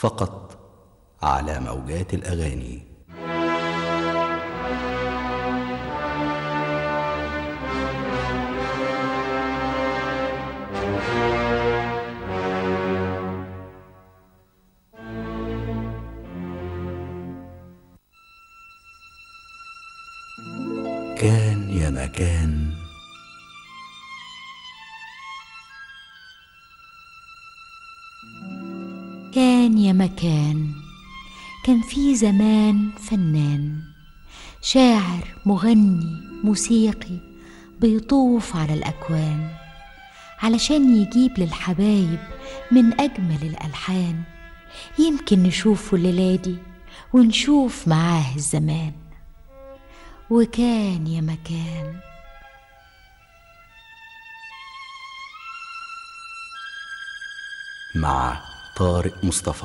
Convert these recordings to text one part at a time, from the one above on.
فقط على موجات الاغاني كان يا مكان كان يا مكان كان في زمان فنان شاعر مغني موسيقي بيطوف على الأكوان علشان يجيب للحبايب من أجمل الألحان يمكن نشوفه الليلة دي ونشوف معاه الزمان وكان يا مكان مع طارق مصطفى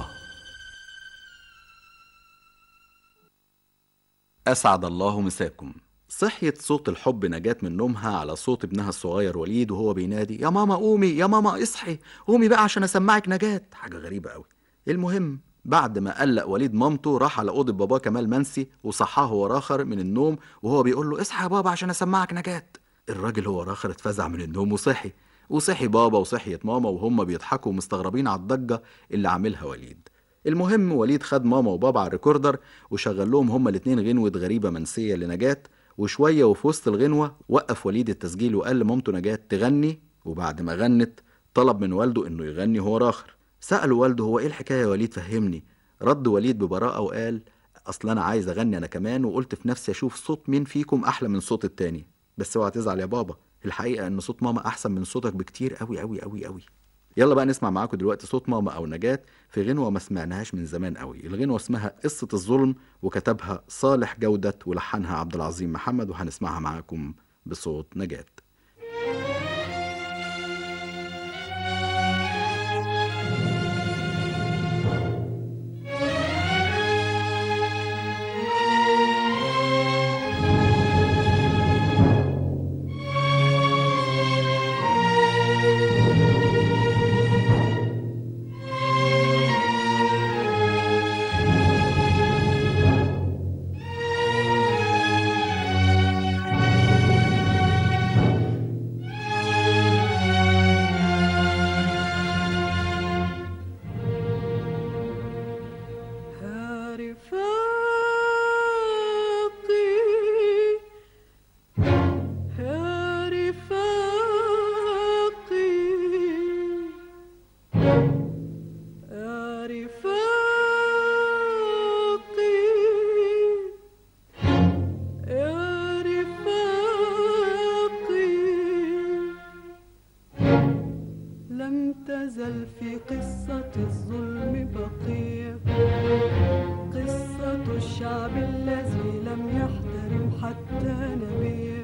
أسعد الله مساكم صحيت صوت الحب نجاة من نومها على صوت ابنها الصغير وليد وهو بينادي يا ماما قومي يا ماما اصحي قومي بقى عشان اسمعك نجاة حاجة غريبة قوي المهم بعد ما قلق وليد مامته راح على أوضة باباه كمال منسي وصحاه هو راخر من النوم وهو بيقول له اصحى يا بابا عشان اسمعك نجاة الراجل هو راخر اتفزع من النوم وصحي وصحي بابا وصحيت ماما وهم بيضحكوا مستغربين على الضجة اللي عاملها وليد المهم وليد خد ماما وبابا على الريكوردر وشغل لهم هما الاتنين غنوة غريبة منسية لنجاة وشوية وفي وسط الغنوة وقف وليد التسجيل وقال لمامته نجاة تغني وبعد ما غنت طلب من والده انه يغني هو راخر سأله والده هو ايه الحكاية يا وليد فهمني رد وليد ببراءة وقال اصل انا عايز اغني انا كمان وقلت في نفسي اشوف صوت مين فيكم احلى من صوت التاني بس اوعى تزعل يا بابا الحقيقة ان صوت ماما احسن من صوتك بكتير قوي قوي قوي قوي يلا بقى نسمع معاكم دلوقتي صوت ماما او نجاة في غنوة ما سمعناهاش من زمان قوي الغنوة اسمها قصة الظلم وكتبها صالح جودة ولحنها عبد العظيم محمد وهنسمعها معاكم بصوت نجاة يا رفاقي يا رفاقي يا رفاقي يا رفاقي لم تزل في قصة الظلم بقية قصة الشعب الذي لم يحترم حتى نبيه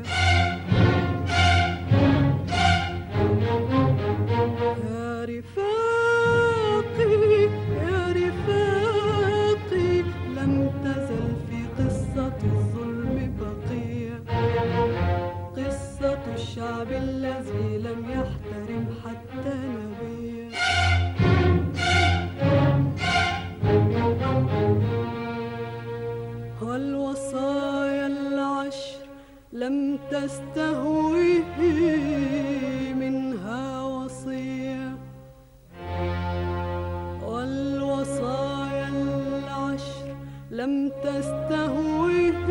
يا رفاقي يا رفاقي لم تزل في قصة الظلم بقية قصة الشعب الذي لم يحترم حتى نبيه والوصايا العشر لم تستهوه منها وصية والوصايا العشر لم تستهوه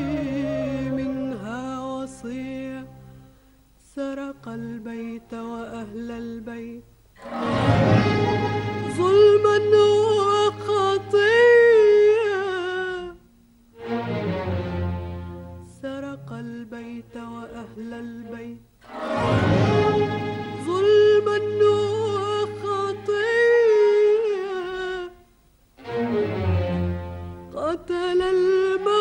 منها وصية سرق البيت وأهل البيت ظلما وخطية سرق البيت وأهل البيت ظلما وخطية قتل المال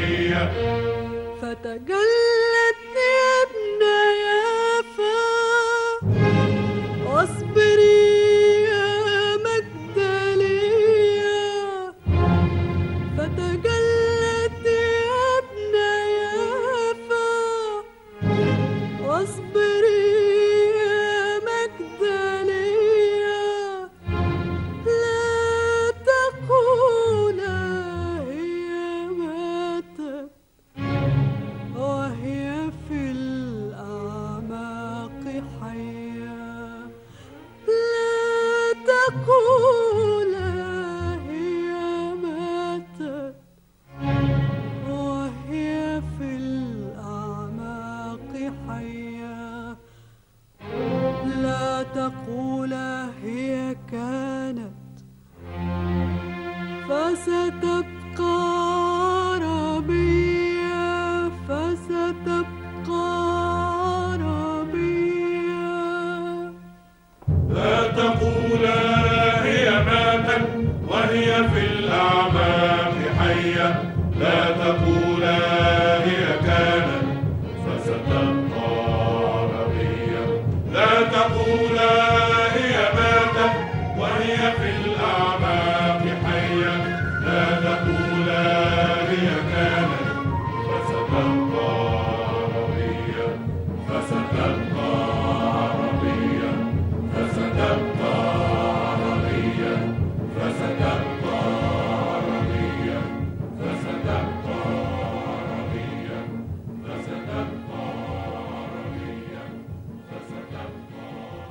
مكدالية فتجلت يا ابن يافا واصبري يا مجدلية فتجلت يا ابن يافا واصبري يا مجدلية لا تقولا هي ماتت وهي في الأعماق حية لا تقولا هي ماتت وهي في الأعماق حية لا تقولا هي كانت فستبقى عربية فستبقى عربية لا تقولا هي ماتت وهي في الأعماق حية لا تقولا هي كانت فستبقى عربية لا تقولا هي ماتت وهي في الأعماق حية لا تقولا هي كانت فستبقى عربية فستبقى عربية فستبقى عربية فستبقى عربية فستبقى عربية فستبقى عربية فستبقى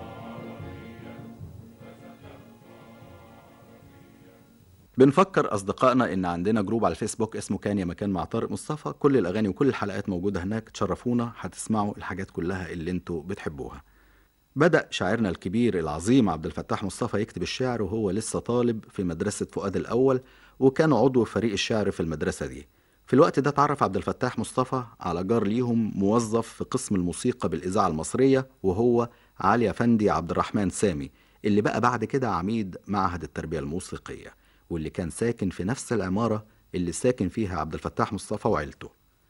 بنفكر أصدقائنا إن عندنا جروب على الفيسبوك اسمه كان يا مكان مع طارق مصطفى كل الأغاني وكل الحلقات موجودة هناك تشرفونا هتسمعوا الحاجات كلها اللي انتوا بتحبوها بدأ شاعرنا الكبير العظيم عبد الفتاح مصطفى يكتب الشعر وهو لسه طالب في مدرسة فؤاد الأول وكان عضو فريق الشعر في المدرسة دي في الوقت ده اتعرف عبد الفتاح مصطفى على جار ليهم موظف في قسم الموسيقى بالإذاعة المصرية وهو علي أفندي عبد الرحمن سامي اللي بقى بعد كده عميد معهد التربية الموسيقية واللي كان ساكن في نفس العمارة اللي ساكن فيها عبد الفتاح مصطفى وعيلته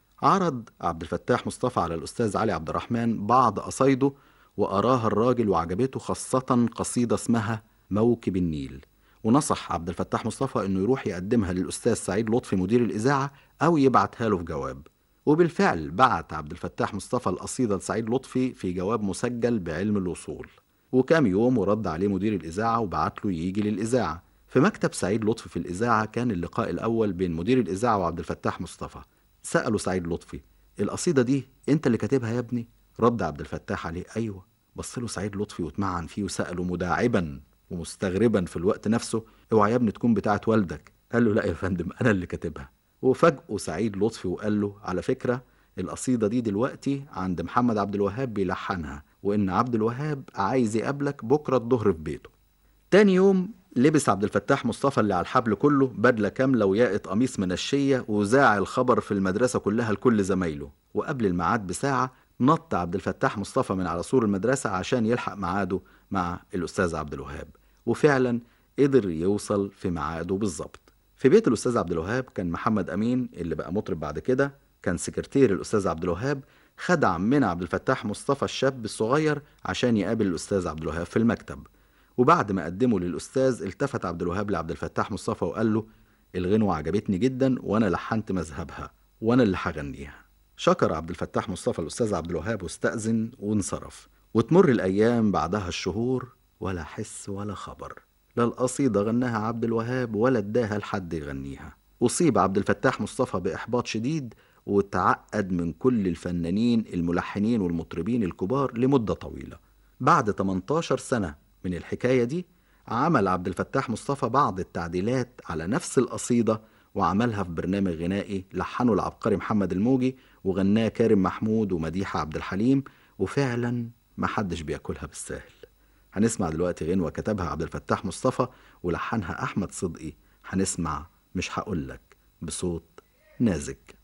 عرض عبد الفتاح مصطفى على الأستاذ علي عبد الرحمن بعض قصايده وأراها الراجل وعجبته خاصة قصيدة اسمها موكب النيل ونصح عبد الفتاح مصطفى انه يروح يقدمها للاستاذ سعيد لطفي مدير الاذاعه او يبعتها له في جواب وبالفعل بعت عبد الفتاح مصطفى القصيده لسعيد لطفي في جواب مسجل بعلم الوصول وكام يوم ورد عليه مدير الاذاعه وبعت له يجي للاذاعه في مكتب سعيد لطفي في الاذاعه كان اللقاء الاول بين مدير الاذاعه وعبد الفتاح مصطفى سالوا سعيد لطفي القصيده دي انت اللي كاتبها يا ابني رد عبد الفتاح عليه ايوه بص له سعيد لطفي واتمعن فيه وساله مداعبا ومستغربا في الوقت نفسه اوعى يا ابني تكون بتاعت والدك قال له لا يا فندم انا اللي كاتبها وفاجئه سعيد لطفي وقال له على فكره القصيده دي دلوقتي عند محمد عبد الوهاب بيلحنها وان عبد الوهاب عايز يقابلك بكره الظهر في بيته تاني يوم لبس عبد الفتاح مصطفى اللي على الحبل كله بدله كامله وياقة قميص منشيه وذاع الخبر في المدرسه كلها لكل زمايله وقبل الميعاد بساعه نط عبد الفتاح مصطفى من على سور المدرسه عشان يلحق ميعاده مع الاستاذ عبد الوهاب وفعلا قدر يوصل في ميعاده بالظبط في بيت الاستاذ عبد الوهاب كان محمد امين اللي بقى مطرب بعد كده كان سكرتير الاستاذ عبد الوهاب خد عمنا عبد الفتاح مصطفى الشاب الصغير عشان يقابل الاستاذ عبد الوهاب في المكتب وبعد ما قدمه للاستاذ التفت عبد الوهاب لعبد الفتاح مصطفى وقال له الغنوة عجبتني جدا وانا لحنت مذهبها وانا اللي هغنيها شكر عبد الفتاح مصطفى الاستاذ عبد الوهاب واستأذن وانصرف وتمر الايام بعدها الشهور ولا حس ولا خبر لا القصيدة غناها عبد الوهاب ولا اداها لحد يغنيها أصيب عبد الفتاح مصطفى بإحباط شديد وتعقد من كل الفنانين الملحنين والمطربين الكبار لمدة طويلة بعد 18 سنة من الحكاية دي عمل عبد الفتاح مصطفى بعض التعديلات على نفس القصيدة وعملها في برنامج غنائي لحنه العبقري محمد الموجي وغناه كارم محمود ومديحة عبد الحليم وفعلا محدش بياكلها بالساهل هنسمع دلوقتي غنوة كتبها عبد الفتاح مصطفى ولحنها أحمد صدقي هنسمع مش هقولك بصوت نازك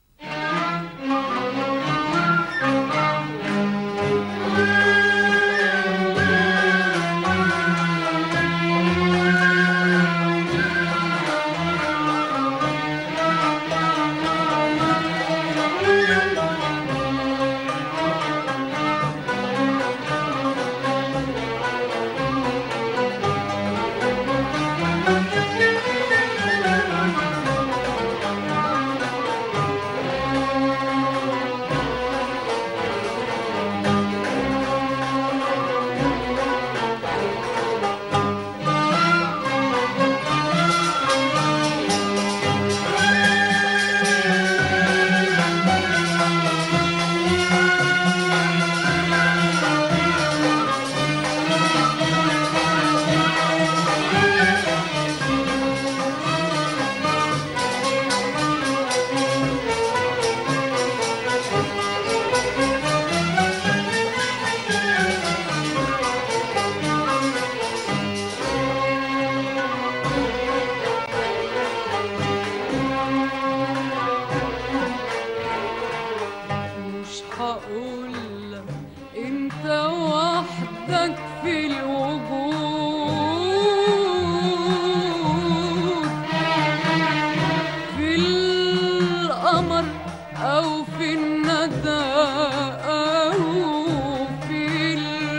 أو في الندى أو في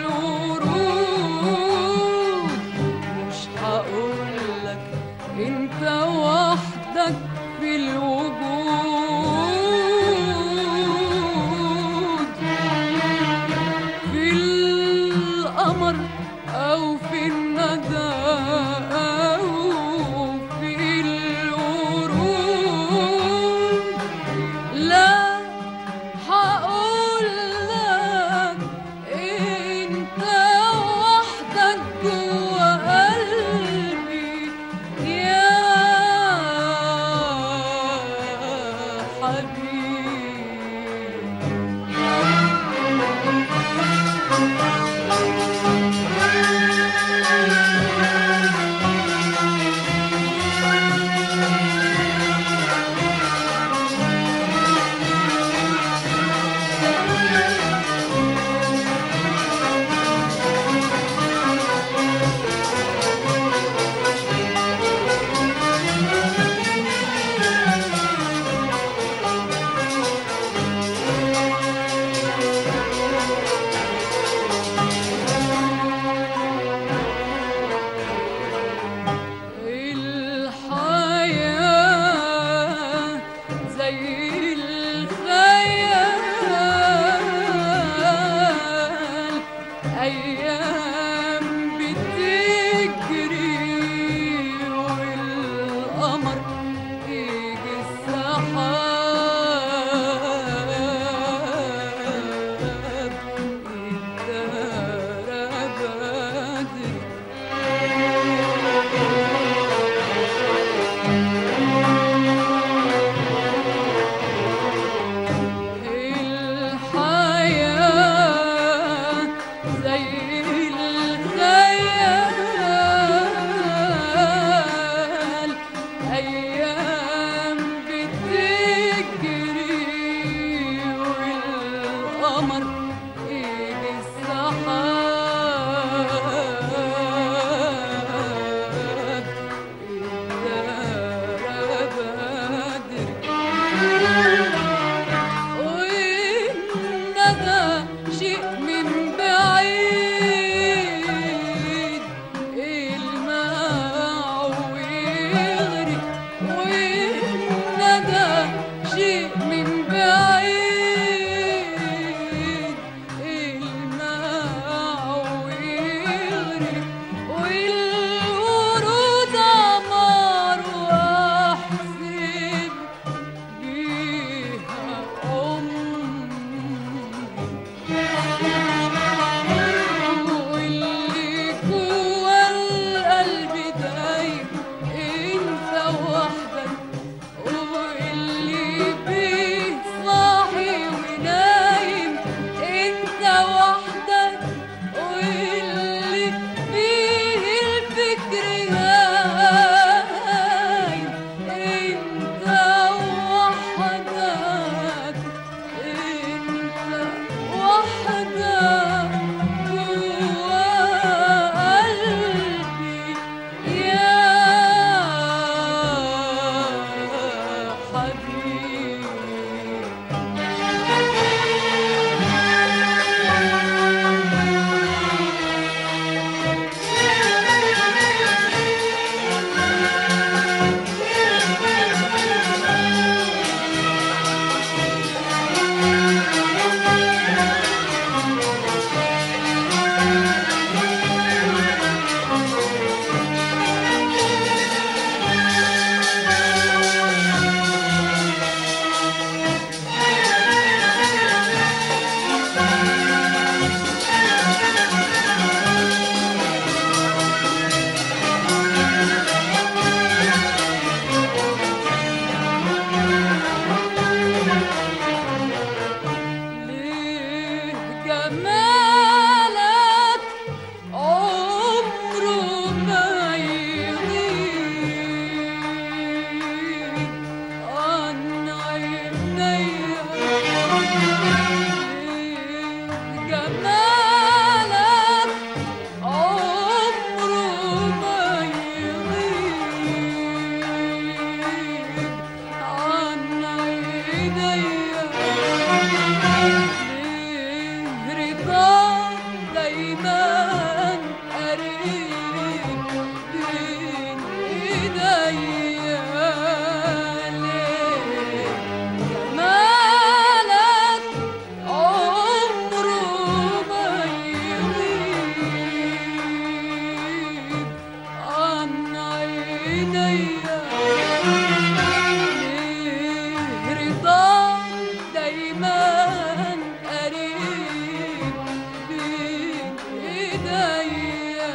الورود مش هقولك انت وحدك في الوجود في القمر أو في الندى أو في الورود لا هقول رضاك دايما قريب بين ايديا ليه جمالك عمره ما يغيب عن عينيا رضاك دايما قريب بين ايديا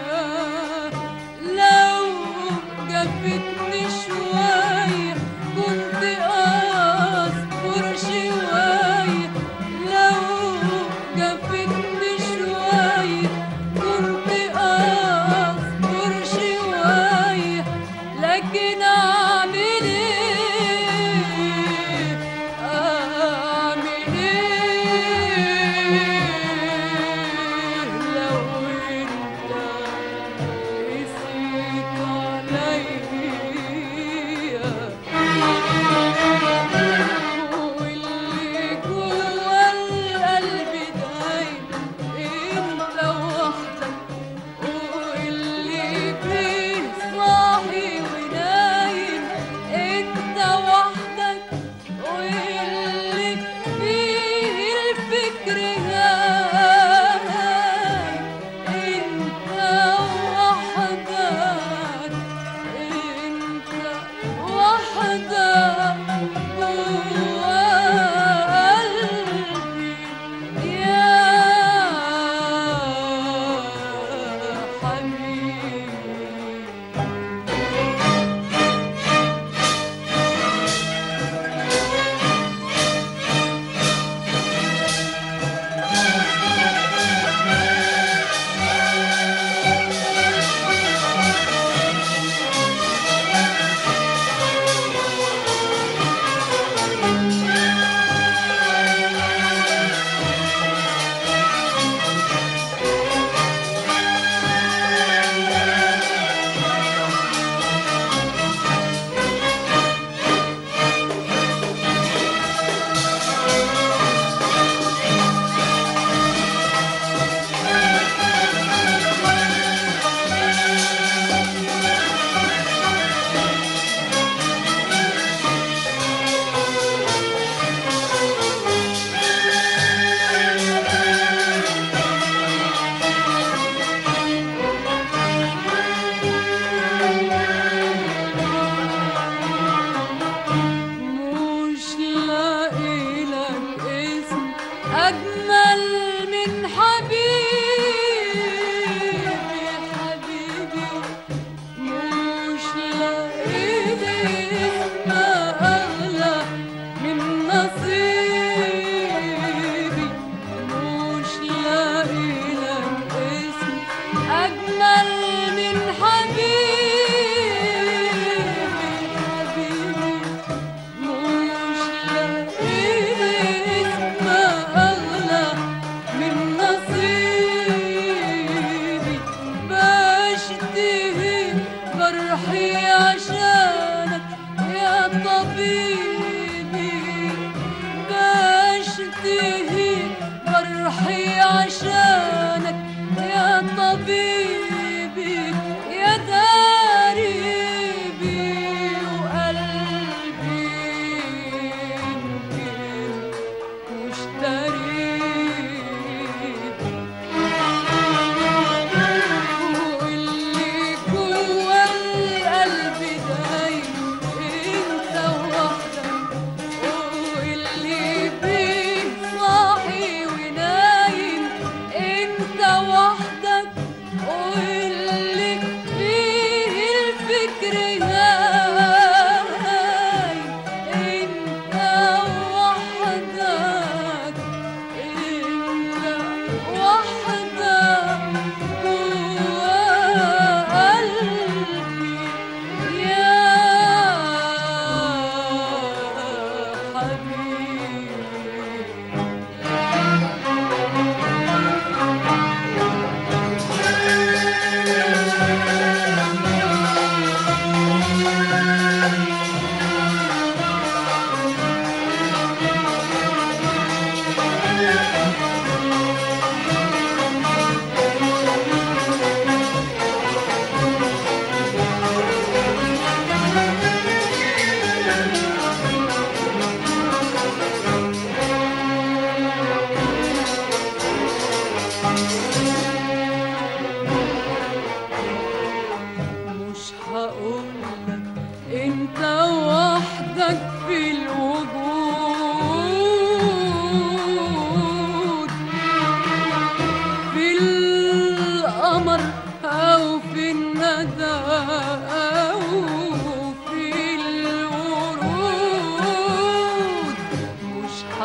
لو جفتني شوية كنت اصبر شوية لو جفتني شوية كنت اصبر شوية لكن اعمل ايه اعمل ايه لو انت قسيت عليا واللي جوا القلب دايم انت وحدك واللي فيه صاحي ونايم انت وحدك واللي فيه الفكر هايم انت وحدك انت وحدك جوا قلبي يا حبيبي مش لاقي لك اسم أجمل من حبيبي حبيبي مش لاقي لي اسم أغلى من نصيبي مش لاقي لك اسم أجمل من حبيبي حبيبي مش لاقي اسم أغلى من نصيبي بشتهي جرحي عشانك يا طبيبي بشتهي جرحي عشانك يا طبيبي يا داربي وقلبي يمكن مش دريب واللي جوا القلب دايم انت وحدك واللي بيه صاحي ونايم انت وحدك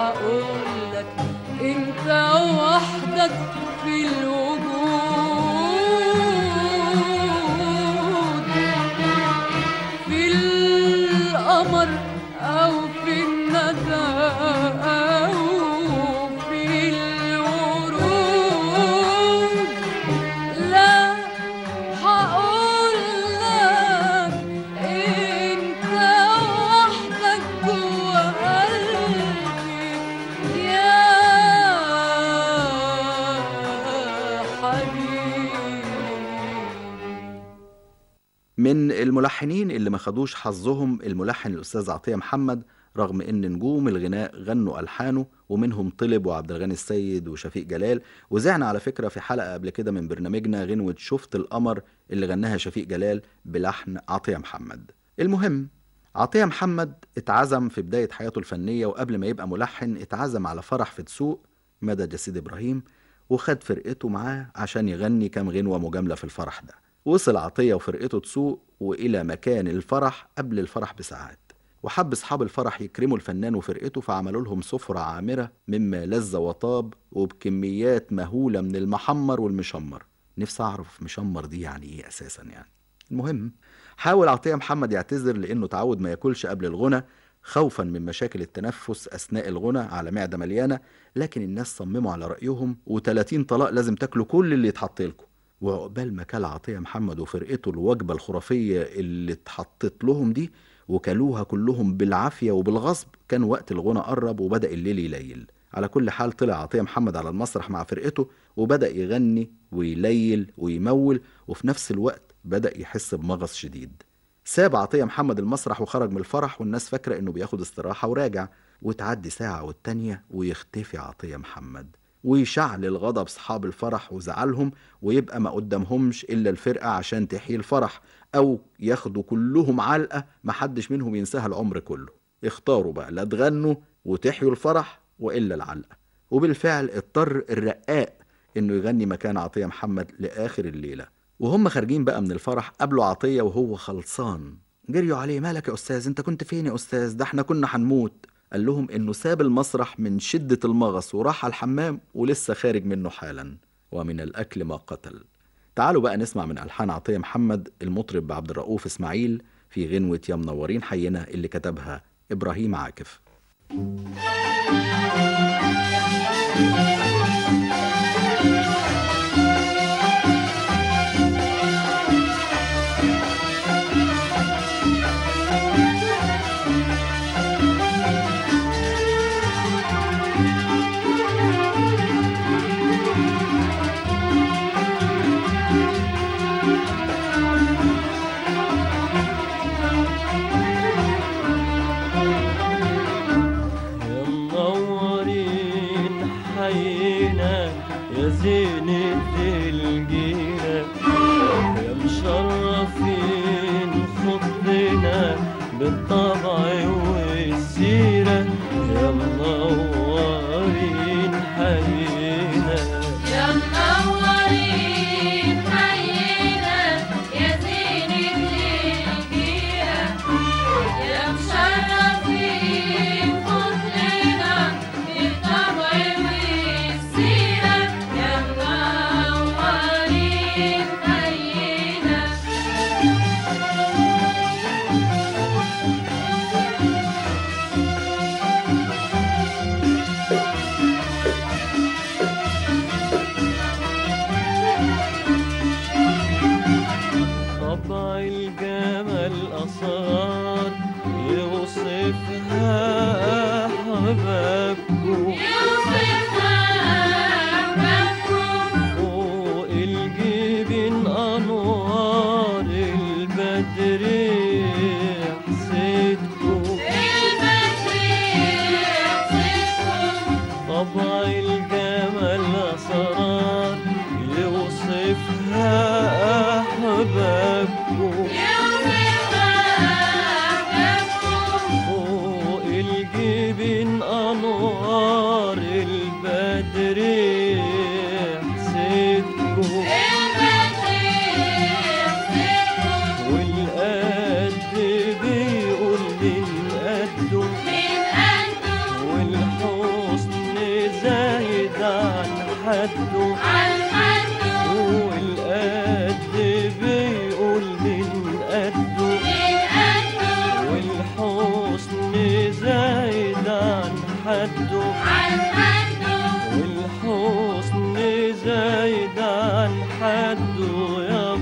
هقولك انت وحدك في الوجود في القمر أو في الندى أو في الورود لا هقول لك انت وحدك جوا قلبي يا حبيبي من الملحنين اللي ما خدوش حظهم الملحن الأستاذ عطية محمد رغم إن نجوم الغناء غنوا ألحانه ومنهم طلب وعبد الغني السيد وشفيق جلال وزعنا على فكرة في حلقة قبل كده من برنامجنا غنوة شفت القمر اللي غناها شفيق جلال بلحن عطية محمد المهم عطية محمد اتعزم في بداية حياته الفنية وقبل ما يبقى ملحن اتعزم على فرح في دسوق مدى جسيد إبراهيم وخد فرقته معاه عشان يغني كام غنوة مجاملة في الفرح ده وصل عطية وفرقته تسوق وإلى مكان الفرح قبل الفرح بساعات وحب أصحاب الفرح يكرموا الفنان وفرقته فعملوا لهم سفرة عامرة مما لذ وطاب وبكميات مهولة من المحمر والمشمر نفسي أعرف مشمر دي يعني إيه أساسا يعني المهم حاول عطية محمد يعتذر لأنه تعود ما ياكلش قبل الغنى خوفا من مشاكل التنفس أثناء الغنى على معدة مليانة لكن الناس صمموا على رأيهم و30 طلاق لازم تاكلوا كل اللي يتحط لكم وعقبال ما كل عطية محمد وفرقته الوجبة الخرافية اللي اتحطت لهم دي وكلوها كلهم بالعافية وبالغصب كان وقت الغنى قرب وبدأ الليل يليل على كل حال طلع عطية محمد على المسرح مع فرقته وبدأ يغني ويليل ويمول وفي نفس الوقت بدأ يحس بمغص شديد ساب عطية محمد المسرح وخرج من الفرح والناس فاكرة انه بياخد استراحة وراجع وتعدي ساعة والتانية ويختفي عطية محمد ويشعل الغضب صحاب الفرح وزعلهم ويبقى ما قدامهمش إلا الفرقة عشان تحيي الفرح أو ياخدوا كلهم علقة محدش منهم ينساها العمر كله اختاروا بقى لا تغنوا وتحيوا الفرح وإلا العلقة وبالفعل اضطر الرقاق إنه يغني مكان عطية محمد لآخر الليلة وهم خارجين بقى من الفرح قابلوا عطية وهو خلصان جريوا عليه مالك يا أستاذ أنت كنت فين يا أستاذ ده احنا كنا هنموت قال لهم إنه ساب المسرح من شدة المغص وراح على الحمام ولسه خارج منه حالا ومن الأكل ما قتل تعالوا بقى نسمع من ألحان عطية محمد المطرب عبد الرؤوف إسماعيل في غنوة يا منورين حينا اللي كتبها إبراهيم عاكف يا منورين حينا يا زينة الجيرة يا مشرفين خطنا بالطبع والسيرة يا منورين حينا يا منورين حينا يا زينة الجيرة يا مشرفين فضلنا بالطبع والسيرة يا منورين حينا حده عالحده والقد بيقول من قده من قده والحسن زايد عن حده عن حده والحسن زايد عن حده يا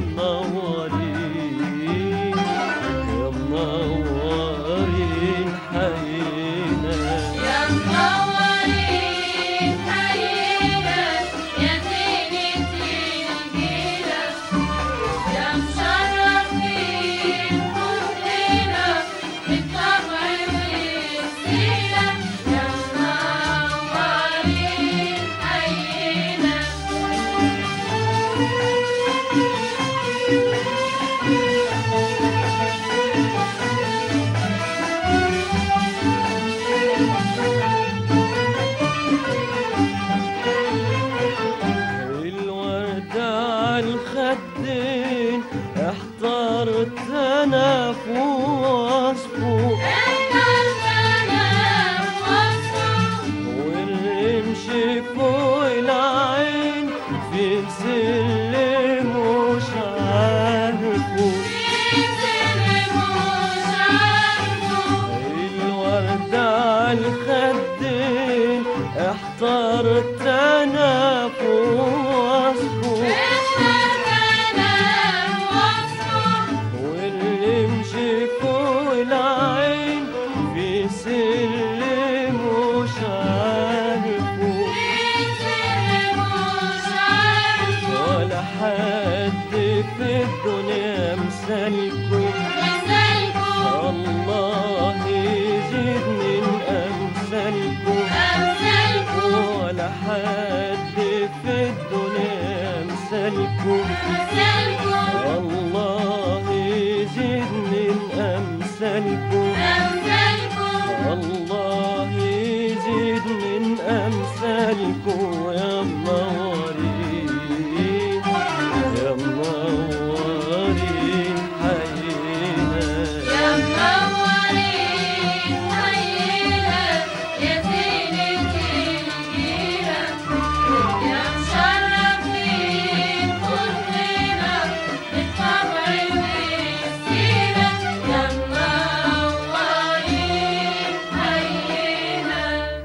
منورين يا منورين حينا يا منورين حينا يا زينة الجيلة يا مشرفين كلنا بالطبع والسيرة يا منورين حينا الوردة عالخدين احترت انا في وصفه والرمش فوق العين في سلم مش عارفه الوردة عالخدين احترت انا في وصفه والرمش فوق العين في سلم مش عارفه ولا حد في الدنيا مثلكم الله يزيد من أمثالكم ولا حد في الدنيا مثلكم الله يزيد من أمثالكم الله يزيد من أمثالكم يا منورين يا منورين حينا يا منورين حينا يا زينة الجيرة يا مشرفين كلنا بالطبع والسيرة يا منورين حينا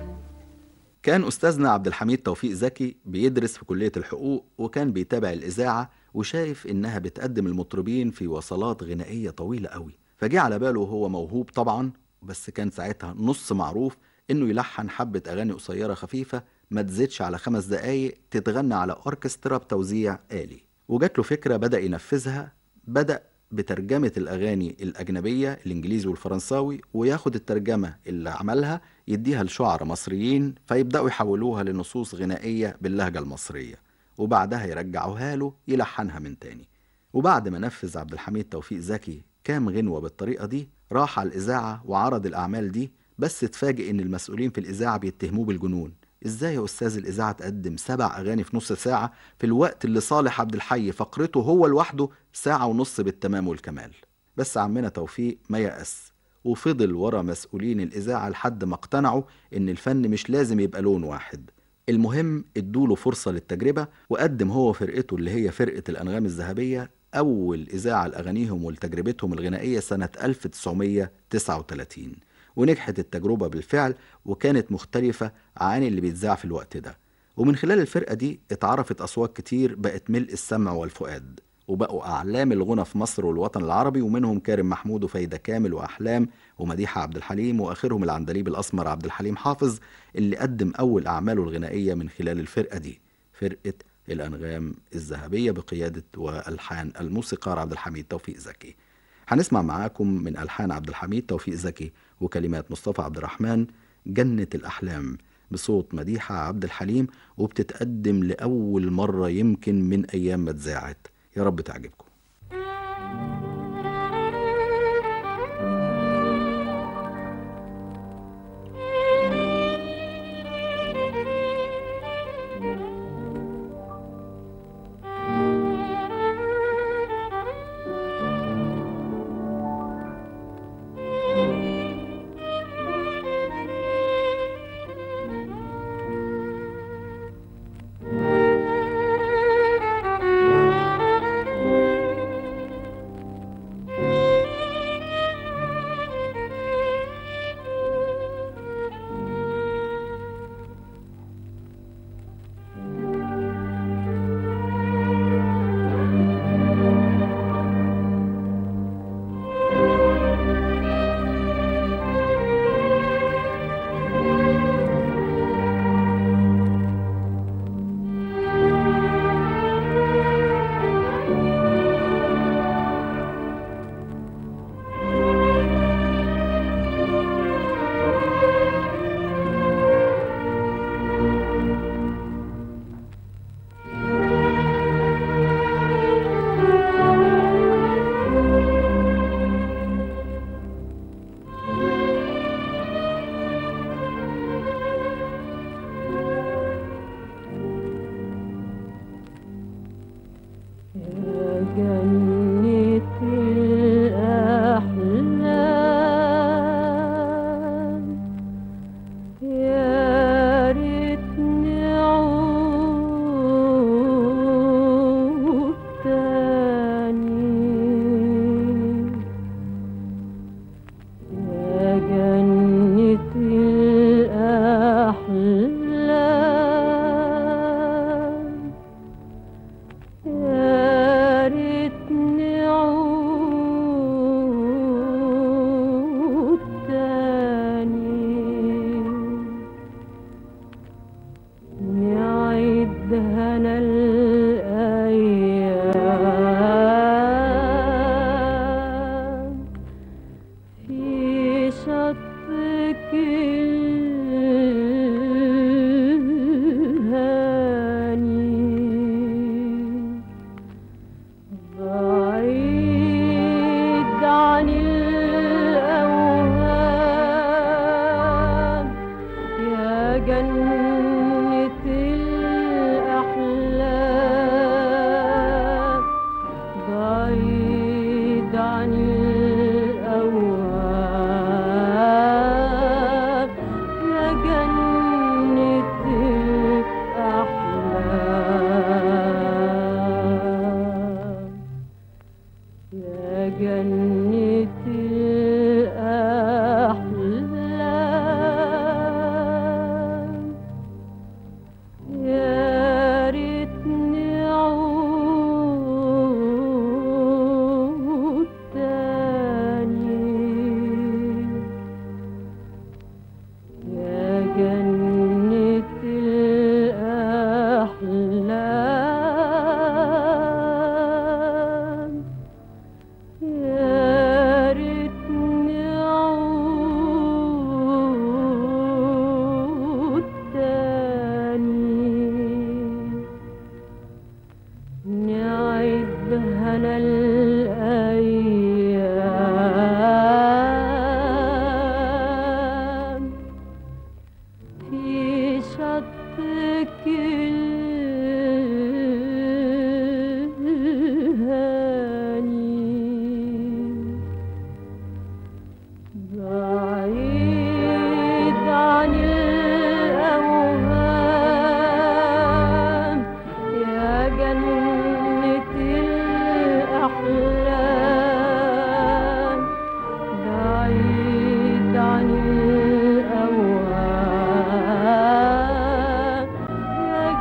كان أستاذنا عبد الحميد توفيق زكي بيدرس في كلية الحقوق وكان بيتابع الإذاعة وشايف إنها بتقدم المطربين في وصلات غنائية طويلة قوي فجه على باله وهو موهوب طبعا بس كان ساعتها نص معروف إنه يلحن حبة أغاني قصيرة خفيفة ما تزيدش على خمس دقايق تتغنى على أوركسترا بتوزيع آلي وجات له فكرة بدأ ينفذها بدأ بترجمة الأغاني الأجنبية الإنجليزي والفرنساوي وياخد الترجمة اللي عملها يديها لشعراء مصريين فيبدأوا يحولوها لنصوص غنائية باللهجة المصرية وبعدها يرجعوها له يلحنها من تاني وبعد ما نفذ عبد الحميد توفيق زكي كام غنوة بالطريقة دي راح على الإذاعة وعرض الأعمال دي بس اتفاجئ إن المسؤولين في الإذاعة بيتهموه بالجنون إزاي يا أستاذ الإذاعة تقدم سبع أغاني في نص ساعة في الوقت اللي صالح عبد الحي فقرته هو لوحده ساعة ونص بالتمام والكمال بس عمنا توفيق ما يأس وفضل ورا مسؤولين الإذاعة لحد ما اقتنعوا إن الفن مش لازم يبقى لون واحد المهم ادوله فرصة للتجربة وقدم هو فرقته اللي هي فرقة الأنغام الذهبية أول إذاعة لأغانيهم ولتجربتهم الغنائية سنة 1939 ونجحت التجربة بالفعل وكانت مختلفة عن اللي بيتذاع في الوقت ده ومن خلال الفرقة دي اتعرفت أصوات كتير بقت ملء السمع والفؤاد وبقوا أعلام الغنى في مصر والوطن العربي ومنهم كارم محمود وفايدة كامل وأحلام ومديحة عبد الحليم وآخرهم العندليب الأسمر عبد الحليم حافظ اللي قدم أول أعماله الغنائية من خلال الفرقة دي فرقة الأنغام الذهبية بقيادة وألحان الموسيقار عبد الحميد توفيق زكي هنسمع معاكم من ألحان عبد الحميد توفيق زكي وكلمات مصطفى عبد الرحمن جنة الأحلام بصوت مديحة عبد الحليم وبتتقدم لأول مرة يمكن من أيام ما اتذاعت يا رب تعجبكم يا الهاني بعيد عن الأوهام يا جنة الأحلام بعيد عن الأوهام يا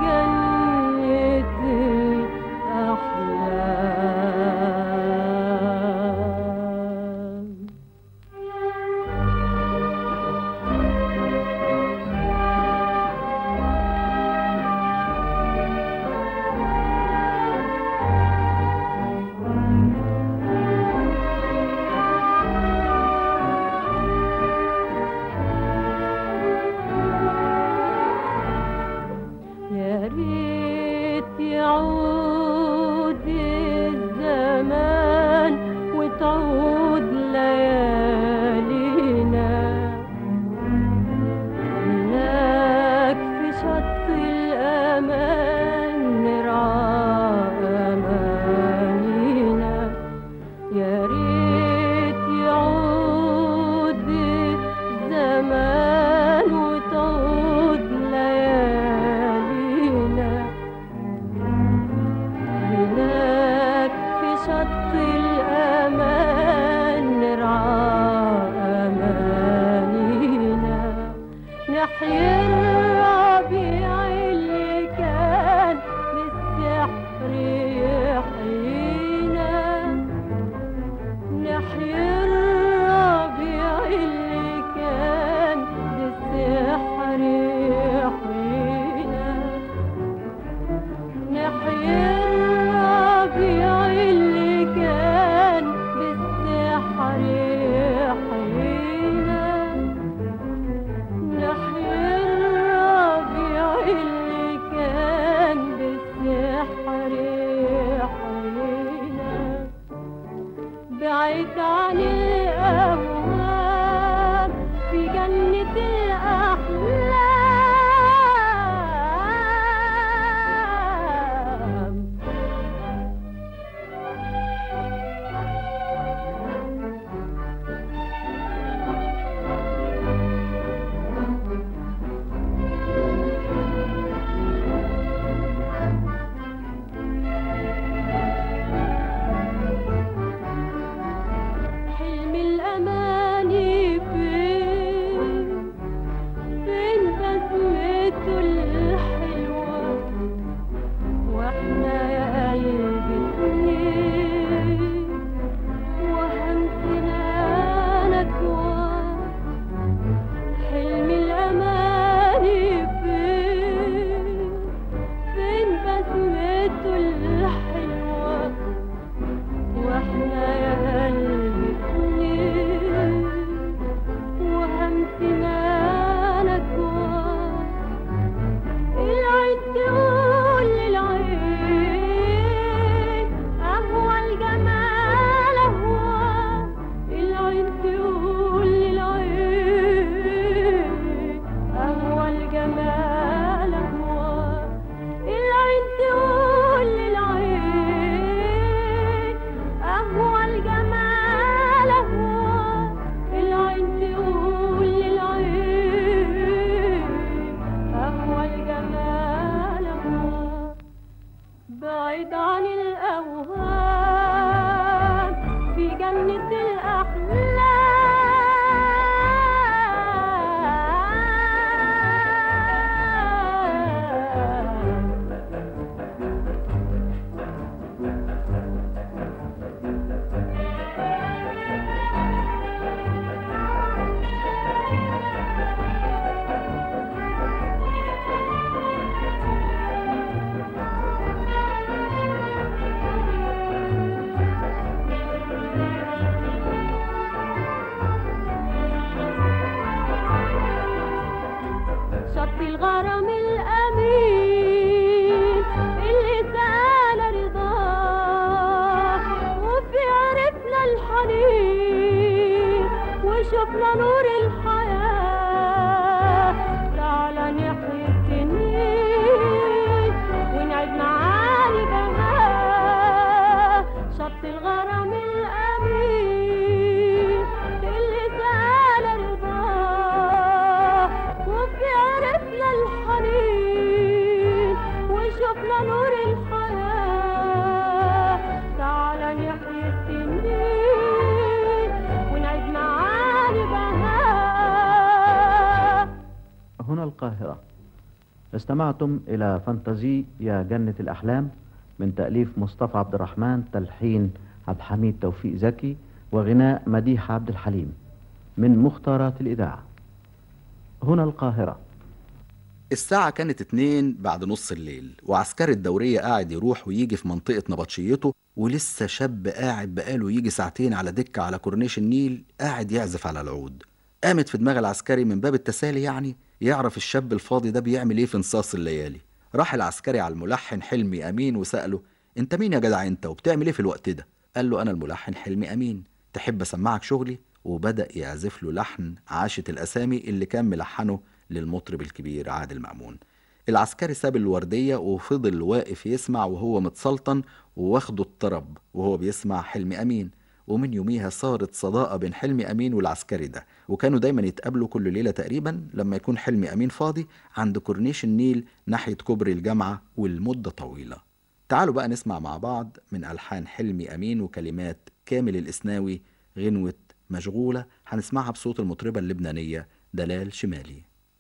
استمعتم إلى فانتازي يا جنة الأحلام من تأليف مصطفى عبد الرحمن تلحين عبد الحميد توفيق زكي وغناء مديحة عبد الحليم من مختارات الإذاعة هنا القاهرة الساعة كانت اتنين بعد نص الليل وعسكري الدورية قاعد يروح ويجي في منطقة نبطشيته ولسه شاب قاعد بقاله يجي ساعتين على دكة على كورنيش النيل قاعد يعزف على العود قامت في دماغ العسكري من باب التسالي يعني يعرف الشاب الفاضي ده بيعمل ايه في نصاص الليالي راح العسكري على الملحن حلمي أمين وسأله انت مين يا جدع انت وبتعمل ايه في الوقت ده قال له انا الملحن حلمي أمين تحب اسمعك شغلي وبدأ يعزف له لحن عاشت الأسامي اللي كان ملحنه للمطرب الكبير عادل مأمون العسكري ساب الوردية وفضل واقف يسمع وهو متسلطن وواخده الطرب وهو بيسمع حلمي أمين ومن يوميها صارت صداقة بين حلمي أمين والعسكري ده وكانوا دايما يتقابلوا كل ليلة تقريبا لما يكون حلمي أمين فاضي عند كورنيش النيل ناحية كوبري الجامعة والمدة طويلة تعالوا بقى نسمع مع بعض من ألحان حلمي أمين وكلمات كامل الإسناوي غنوة مشغولة هنسمعها بصوت المطربة اللبنانية دلال شمالي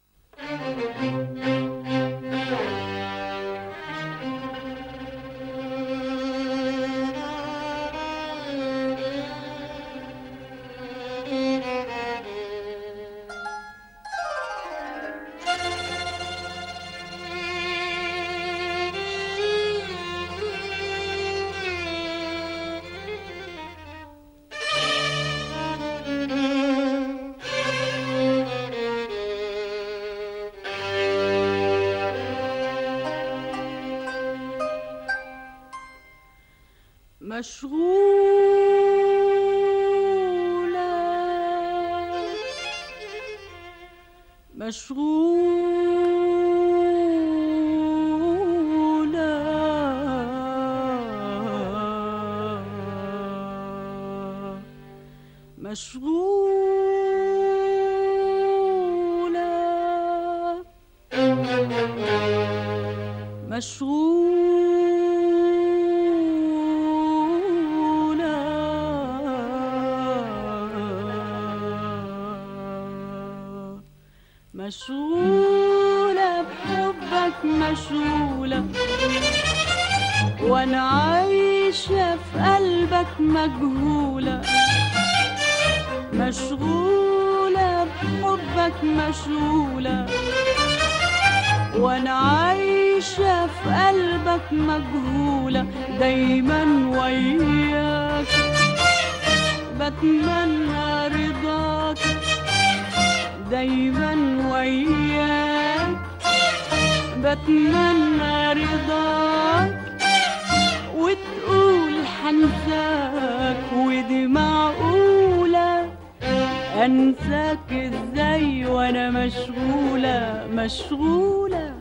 مشغولة مشغولة مشغولة مشغولة مشغولة بحبك مشغولة وانا عايشة في قلبك مجهولة مشغولة بحبك مشغولة وانا عايشة في قلبك مجهولة دايما وياك بتمنى رضاك دايما وياك بتمنى رضاك وتقول حنساك ودي معقولة انساك ازاي وانا مشغولة مشغولة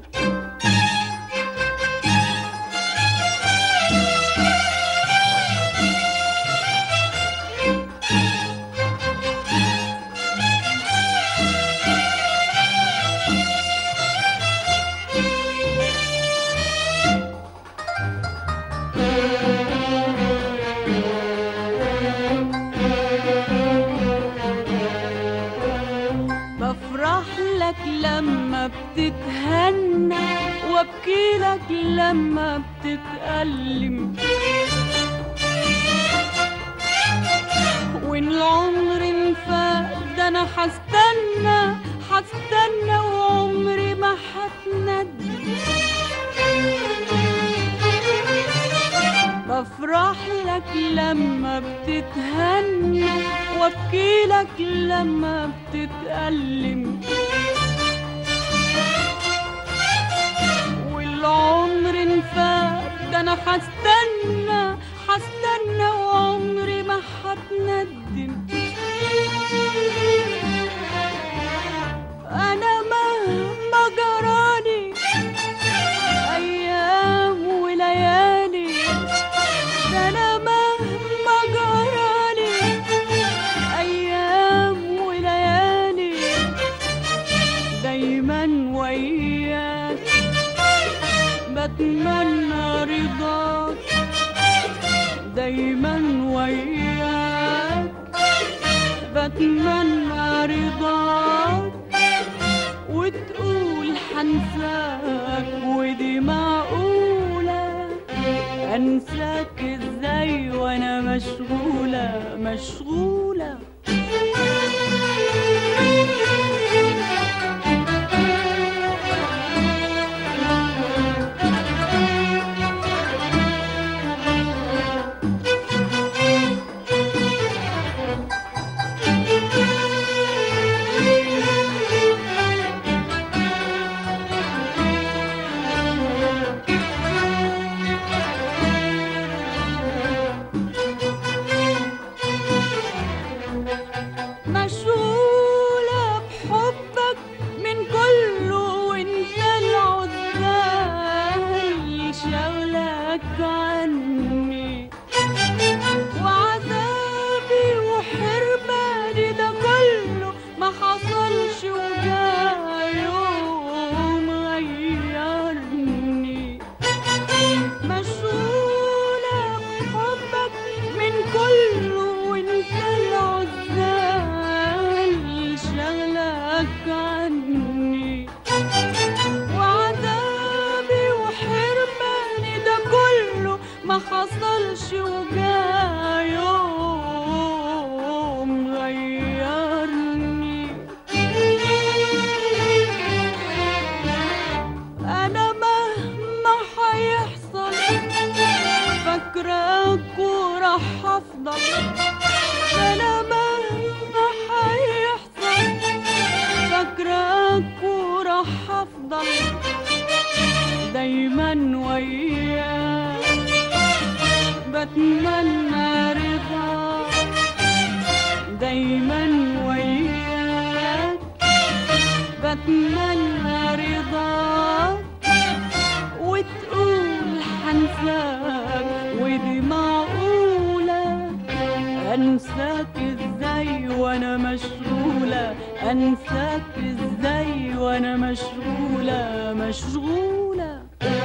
بفرح لك لما بتتهنى وابكي لك لما بتتألم وان العمر انفاق ده انا هستنى هستنى وعمري ما هتندم بفرح لك لما بتتهنى وابكي لك لما بتتألم والعمر انفاق ده انا هستنى هستنى وعمري ما هتندم انا مهما جرالي ايام وليالي ده انا مهما جرالي ايام وليالي دايما وياك بتمنى رضاك دايما وياك بتمنى رضاك وتقول حنساك ودي معقولة أنساك إزاي وأنا مشغولة مشغولة مشغولة بحبك من كله وانت العزال شغلك عني وعذابي وحرماني ده كله ما حصلش وجا يوم غيرني مشغولة بحبك من كله وانت العزال شغلك عني وعذابي وحرماني ده كله ما حصلش وجا يوم غيرني انا مهما حيحصل فاكراك وراح افضل انا مهما حيحصل فاكراك وراح افضل دايما وياك بتمنى رضاك دايما وياك بتمنى رضاك وتقول حنساك ودي معقولة أنساك إزاي وأنا مشغولة أنساك إزاي وأنا مشغولة مشغولة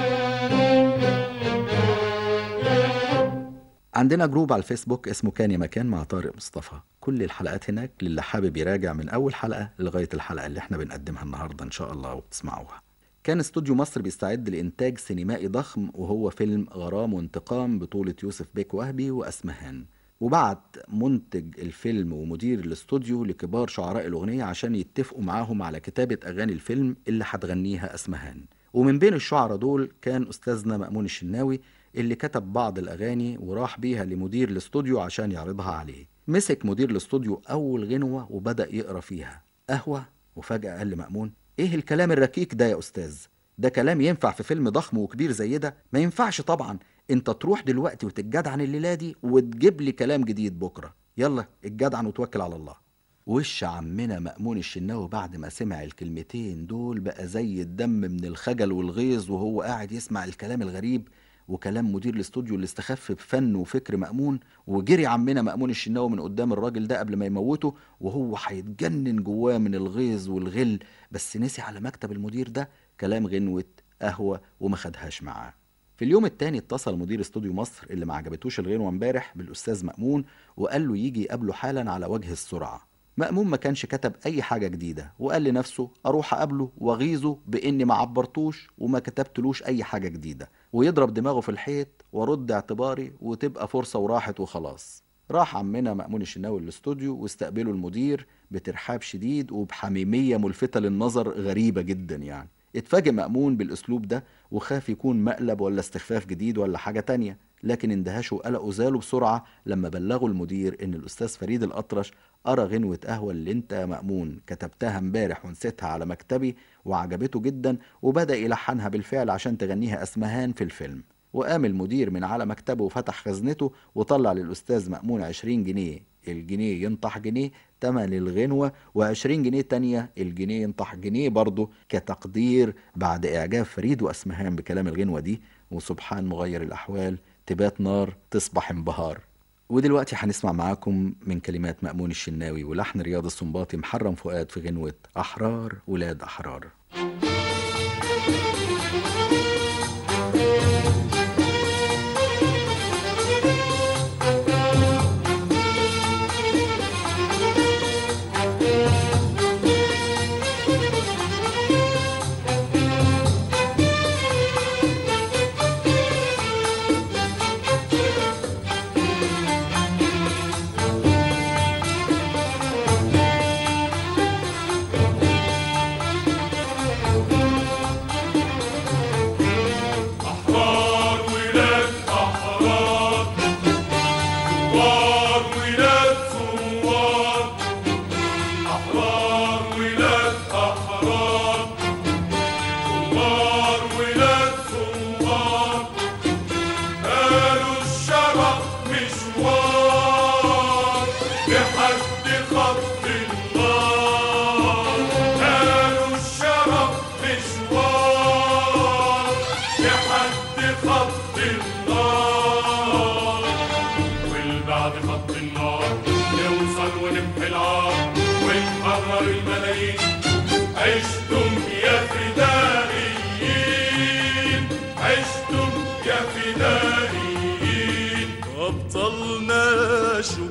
عندنا جروب على الفيسبوك اسمه كان يا مكان مع طارق مصطفى كل الحلقات هناك للي حابب يراجع من أول حلقة لغاية الحلقة اللي احنا بنقدمها النهاردة إن شاء الله وبتسمعوها كان استوديو مصر بيستعد لإنتاج سينمائي ضخم وهو فيلم غرام وانتقام بطولة يوسف بيك وهبي وأسمهان وبعت منتج الفيلم ومدير الاستوديو لكبار شعراء الأغنية عشان يتفقوا معاهم على كتابة أغاني الفيلم اللي هتغنيها أسمهان ومن بين الشعراء دول كان أستاذنا مأمون الشناوي اللي كتب بعض الأغاني وراح بيها لمدير الاستوديو عشان يعرضها عليه مسك مدير الاستوديو أول غنوة وبدأ يقرأ فيها قهوة وفجأة قال لمأمون إيه الكلام الركيك ده يا أستاذ ده كلام ينفع في فيلم ضخم وكبير زي ده ما ينفعش طبعا انت تروح دلوقتي وتتجدعن الليلة دي وتجيب لي كلام جديد بكرة يلا اتجدعن وتوكل على الله وش عمنا مأمون الشناوي بعد ما سمع الكلمتين دول بقى زي الدم من الخجل والغيظ وهو قاعد يسمع الكلام الغريب وكلام مدير الاستوديو اللي استخف بفن وفكر مأمون وجري عمنا مأمون الشناوي من قدام الراجل ده قبل ما يموته وهو هيتجنن جواه من الغيظ والغل بس نسي على مكتب المدير ده كلام غنوة قهوة وما خدهاش معاه في اليوم التاني اتصل مدير استوديو مصر اللي ما عجبتوش الغنوة امبارح بالأستاذ مأمون وقال له يجي يقابله حالا على وجه السرعة مأمون ما كانش كتب أي حاجة جديدة وقال لنفسه أروح أقابله وأغيظه بإني ما عبرتوش وما كتبتلوش أي حاجة جديدة ويضرب دماغه في الحيط وارد اعتباري وتبقى فرصة وراحت وخلاص راح عمنا مأمون الشناوي الاستوديو واستقبله المدير بترحاب شديد وبحميمية ملفتة للنظر غريبة جدا يعني اتفاجئ مأمون بالأسلوب ده وخاف يكون مقلب ولا استخفاف جديد ولا حاجة تانية لكن اندهاشه وقلقه زالوا بسرعة لما بلغوا المدير إن الأستاذ فريد الأطرش قرا غنوة قهوة اللي أنت يا مأمون كتبتها امبارح ونسيتها على مكتبي وعجبته جدا وبدأ يلحنها بالفعل عشان تغنيها أسمهان في الفيلم وقام المدير من على مكتبه وفتح خزنته وطلع للأستاذ مأمون عشرين جنيه الجنيه ينطح جنيه تمن الغنوة وعشرين جنيه تانية الجنيه ينطح جنيه برضه كتقدير بعد إعجاب فريد وأسمهان بكلام الغنوة دي وسبحان مغير الأحوال تبات نار تصبح انبهار ودلوقتي هنسمع معاكم من كلمات مأمون الشناوي ولحن رياض السنباطي محرم فؤاد في غنوة أحرار ولاد أحرار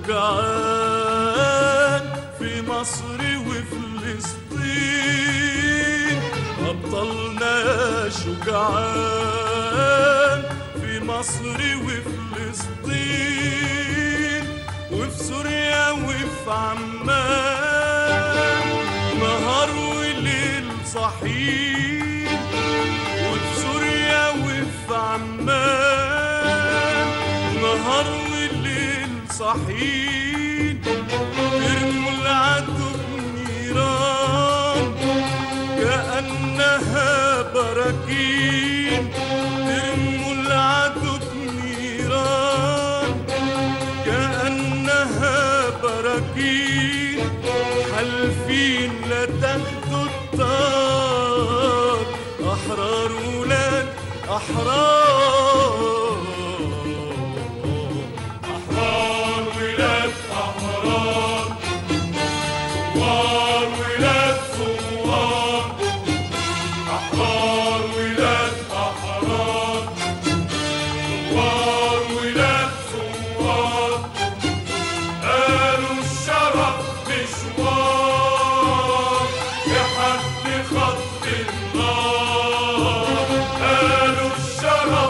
شجعان في مصر وفلسطين أبطالنا شجعان في مصر وفلسطين وفي سوريا وفي عمان نهار وليل صحيح وفي سوريا وفي عمان نهار وليل صحيح يرموا العدو بنيران كأنها براكين يرموا العدو بنيران كأنها براكين حالفين لا تاخدوا الطار أحرار ولاد أحرار أحرار ولاد أحرار ثوار ولاد ثوار أحرار ولاد أحرار ثوار ولاد ثوار قالوا الشرف مشوار لحد خط النار قالوا الشرف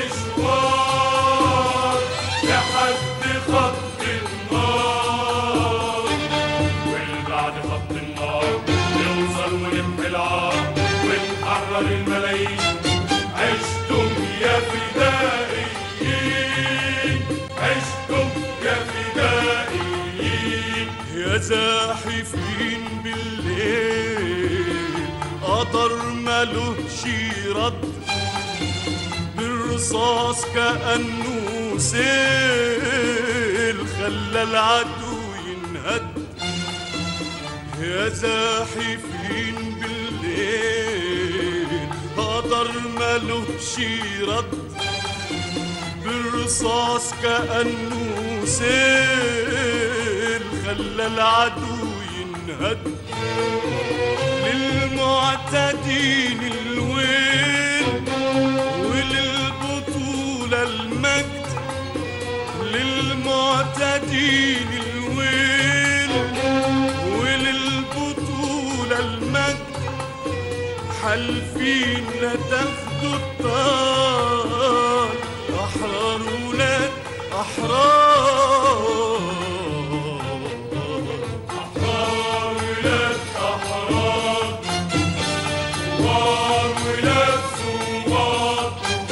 مشوار لحد خط النار والبعد خط النار نوصل ونمحي العار ونحرر الملايين عشتم يا فدائيين عشتم يا فدائيين يا زاحفين بالليل قطر ملوش رد بالرصاص كأنه سيل خلى العدو ينهد يا زاحفين بالليل قطر ملوش رد بالرصاص كأنه سيل خلى العدو ينهد للمعتدين الويل وللبطولة المجد للمعتدين الويل وللبطولة المجد حالفين لا تاخدوا الطار أحرار ولاد أحرار أحرار ولاد أحرار ثوار ولاد ثوار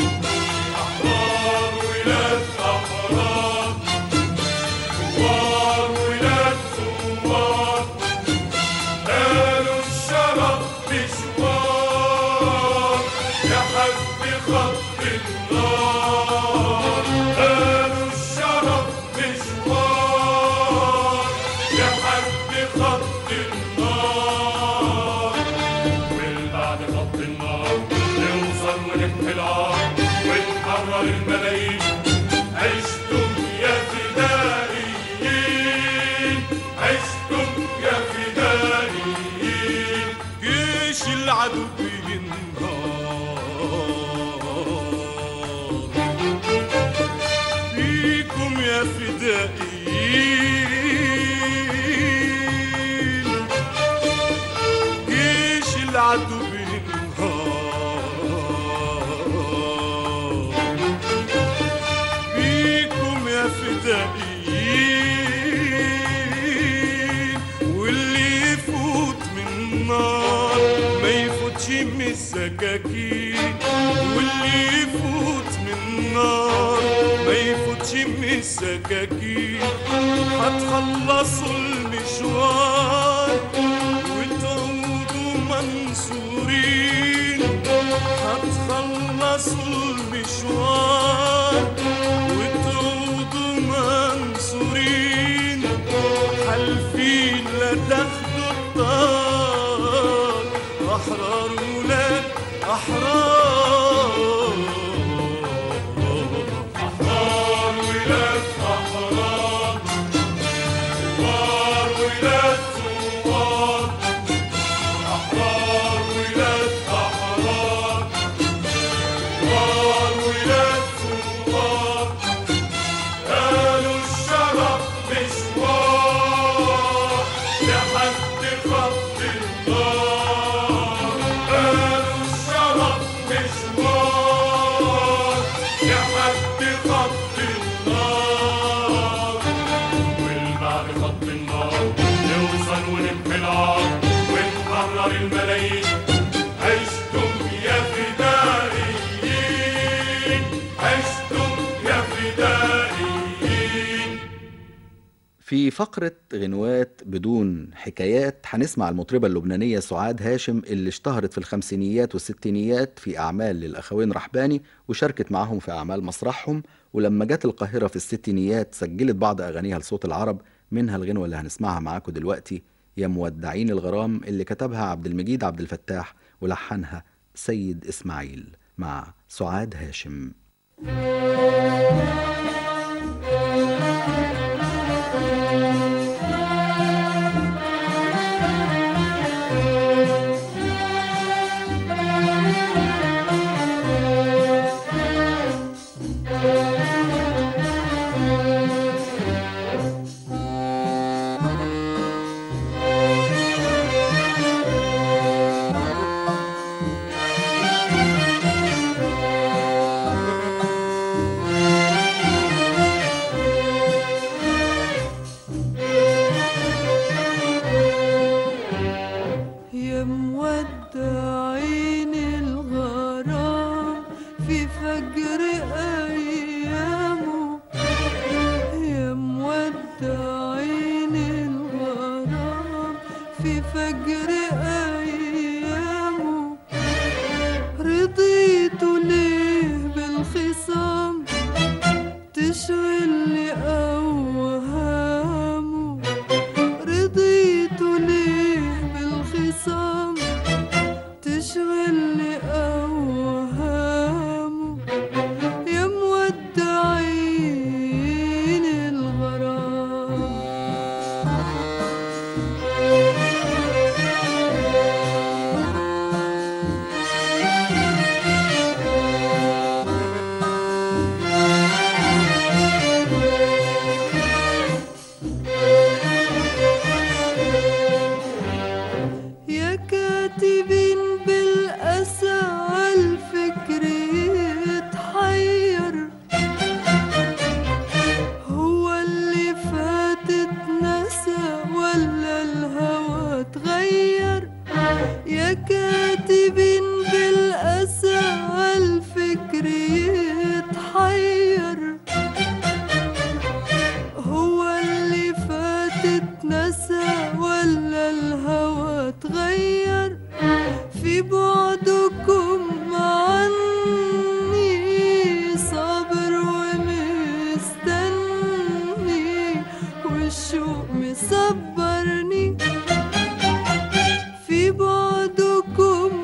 أحرار ولاد أحرار ثوار ولاد ثوار قالوا الشرف مشوار لحد خط النار قالوا الشرف مشوار لحد خط النار والبعد خط النار نوصل ونمحي العار ونحرر الملايين عشتم يا فدائيين عشتم يا فدائيين جيش العدو بينهار فيكم يا فدائيين جيش العدو بينهار فيكم يا فدائيين واللي يفوت من النار ما يفوتش من السكاكين واللي يفوت من النار ما يفوتش من السكاكين هتخلصوا المشوار وتعودوا منصورين هتخلصوا المشوار وتعودوا منصورين حالفين لا تاخدوا الطار أحرار ولاد أحرار أحرار ولاد أحرار ثوار ولاد ثوار أحرار ولاد أحرار ثوار ولاد لحد خط النار والبعد خط النار نوصل ونمحي العار ونحرر الملايين عشتم يا فدائيين عشتم يا فدائيين في فقرة غنوات بدون حكايات هنسمع المطربة اللبنانية سعاد هاشم اللي اشتهرت في الخمسينيات والستينيات في أعمال للأخوين رحباني وشاركت معهم في أعمال مسرحهم ولما جت القاهرة في الستينيات سجلت بعض أغانيها لصوت العرب منها الغنوة اللي هنسمعها معاكم دلوقتي يا مودعين الغرام اللي كتبها عبد المجيد عبد الفتاح ولحنها سيد إسماعيل مع سعاد هاشم يا مودعين الغرام في فجر أيامه يا مودعين الغرام في فجر أيامه رضيت ليه بالخصام تشغلني أوهامه رضيت ليه بالخصام تشغلني أوهامه يا مودعين الغرام يا كاتبين بالأسى عالفكر يتحير هو اللي فات اتنسى ولا الهوى اتغير يا كاتبين بالأسى عالفكر يتحير هو اللي فات اتنسى ولا الهوى اتغير في بعدكم عني صابر ومستني والشوق مصبرني في بعدكم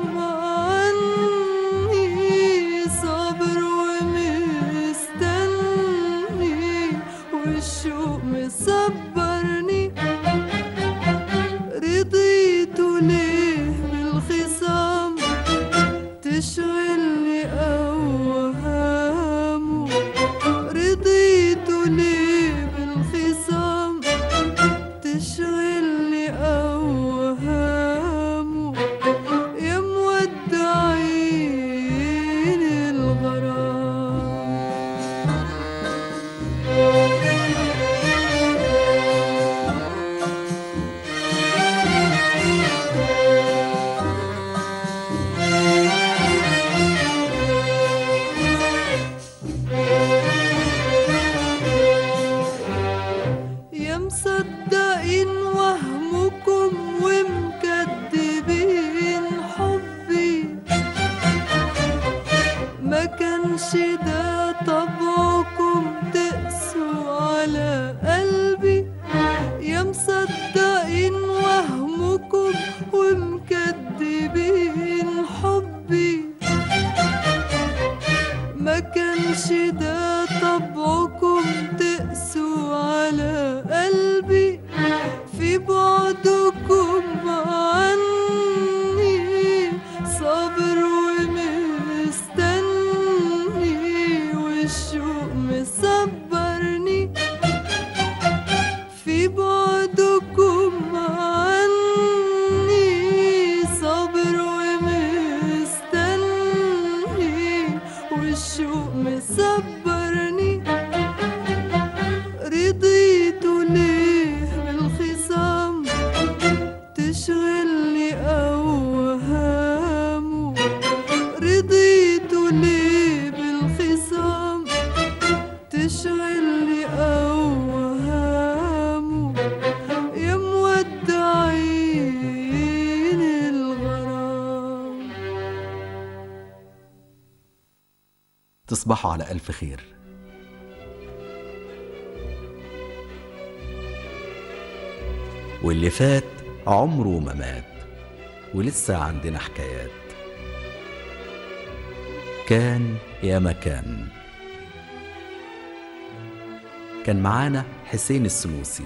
عني صابر ومستني والشوق مصبرني رضيت ليه بالخصام تشغلني أوهامه رضيت ليه بالخصام تشغلني أوهامه يا مودعين الغرام يا مصدقين وهمكم ومكدبين حبي ما كانش ده طبعكم تقسوا على قلبي يا مصدقين وهمكم ومكدبين حبي ما كانش ده طبعكم تقسوا على قلبي في بعدكم عني صابر ومستني والشوق مصبرني في بعدكم عني صابر ومستني والشوق مصبرني رضيت ليه بالخصام تشغلني أوهام رضيت ليه بالخصام تشغلني أوهام يا مودعين الغرام تصبحوا على ألف خير واللي فات عمره ما مات ولسه عندنا حكايات كان يا مكان كان معانا حسين السنوسي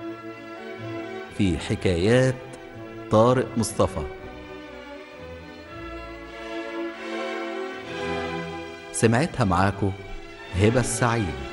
في حكايات طارق مصطفى سمعتها معاكو هبة السعيد